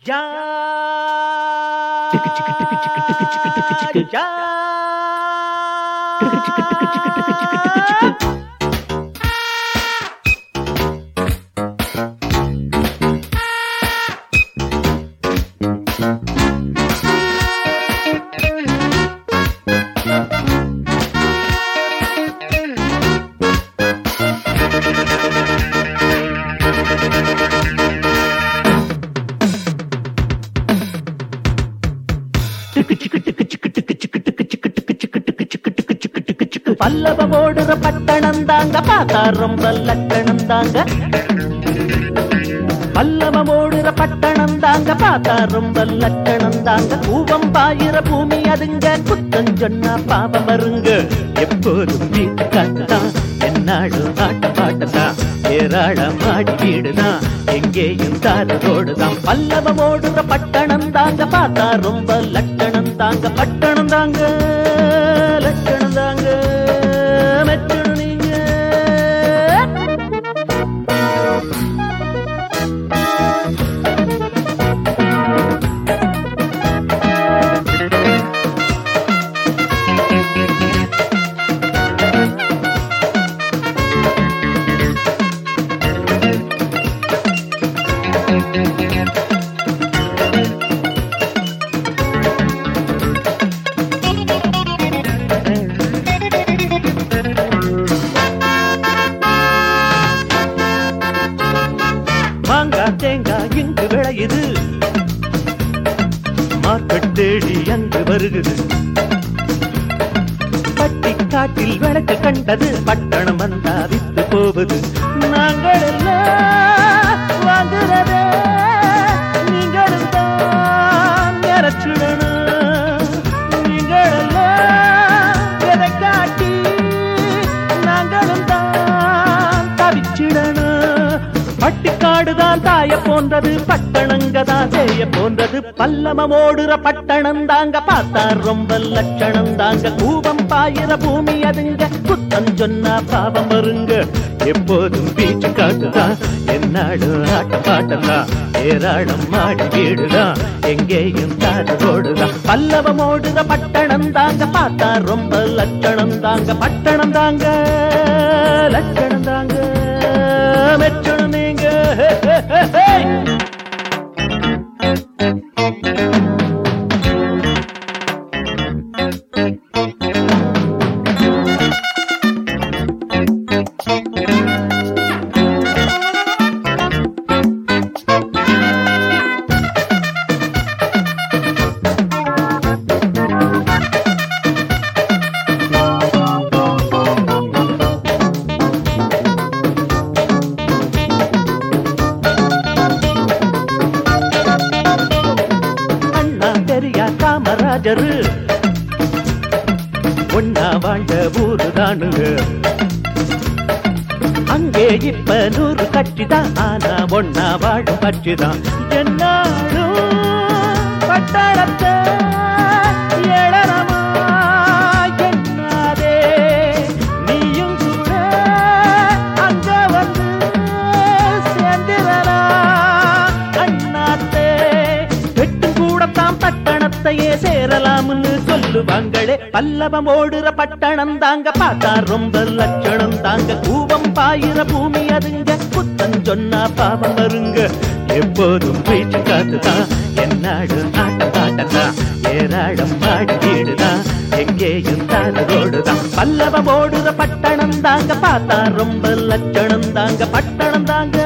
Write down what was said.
யா யா பல்லவம் ஓடுற பட்டணம் தாங்க பார்த்தா ரொம்ப லக்கணம் தாங்க பல்லவம் ஓடுற பட்டணம் தாங்க பார்த்தா ரொம்ப லக்கணம் தாங்க பூவம் பாயிர பூமி அதுங்க குத்தம் சொன்னா பாவம் வருங்க எப்போதும் வீட்டு காட்டுதான் என்னாடும் ஆட்ட பாட்டதான் ஏராளம் ஆடி வீடுதான் எங்கேயும் தாரோடுதான் பல்லவம் ஓடுற பட்டணம் தாங்க பார்த்தா ரொம்ப லக்கணம் தாங்க பட்டணம் தாங்க லக்கணம் தாங்க மெச்சணும் நீங்க மாங்காய் தேங்காய் இங்கு விளையுது மார்க்கெட் தேடி அங்கு வருகுது பட்டி காட்டில் விளக்கு கண்டது பட்டணம் வந்தா வித்து போவது நாங்கள் எல்லாம் வாங்குறதே நீங்களும் தான் நிறச்சுடணும் நீங்கள் எல்லாம் எதை காட்டி நாங்களும் தான் தவிச்சிடணும் பட்டிக்காடுதான் தாய போன்றது பட்டணங்க தான் செய்ய போன்றது பல்லமம் ஓடுற பட்டணம் தாங்க பார்த்தா ரொம்ப லட்சணம் தாங்க கூபம் பாயிர பூமி அதுங்க குத்தம் சொன்னா பாவம் வருங்க எப்போதும் பீச்சு காட்டுதான் என்னாடும் ஆட்ட பாட்டதான் ஏராளம் மாடி வீடுதான் எங்கேயும் தாரோடுதான் பல்லவம் ஓடுற பட்டணம் தாங்க பார்த்தா ரொம்ப லட்சணம் தாங்க பட்டணம் தாங்க லட்சணம் தாங்க மெச்சணும் நீங்க ஹே, ஹே, ஹே, ஹே. அண்ணா பெரியா காமராஜரு ஒன்னா வாழ்ந்த ஊரு தானுங்க அங்கே இப்ப நூறு கட்சிதான் ஆனா ஒன்னா வாழும் கட்சிதான் என்னாலும் பட்டணத்தை ஏளனமா எண்ணாதே நீயும் கூட அங்க வந்து சேர்ந்திரலா அண்ணாத்தே வெட்டும் கூடத்தான் பட்டணத்தையே சேரலாம்னு சொல்லுவாங்களே பல்லவம் ஓடுற பட்டணம் தாங்க பார்த்தா ரொம்ப லட்சணம் தாங்க கூவம் பாயிர பூமி அதுங்க குத்தம் சொன்னா பாவம் வருங்க எப்போதும் பேச்சு காத்துதான் என்னாடு ஆட்ட பாட்டதான் ஏராளம் பாடி வீடுதான் எங்கேயும் தாரோடுதான் பல்லவம் ஓடுற பட்டணம் தாங்க பார்த்தா ரொம்ப லட்சணம் தாங்க பட்டணம் தாங்க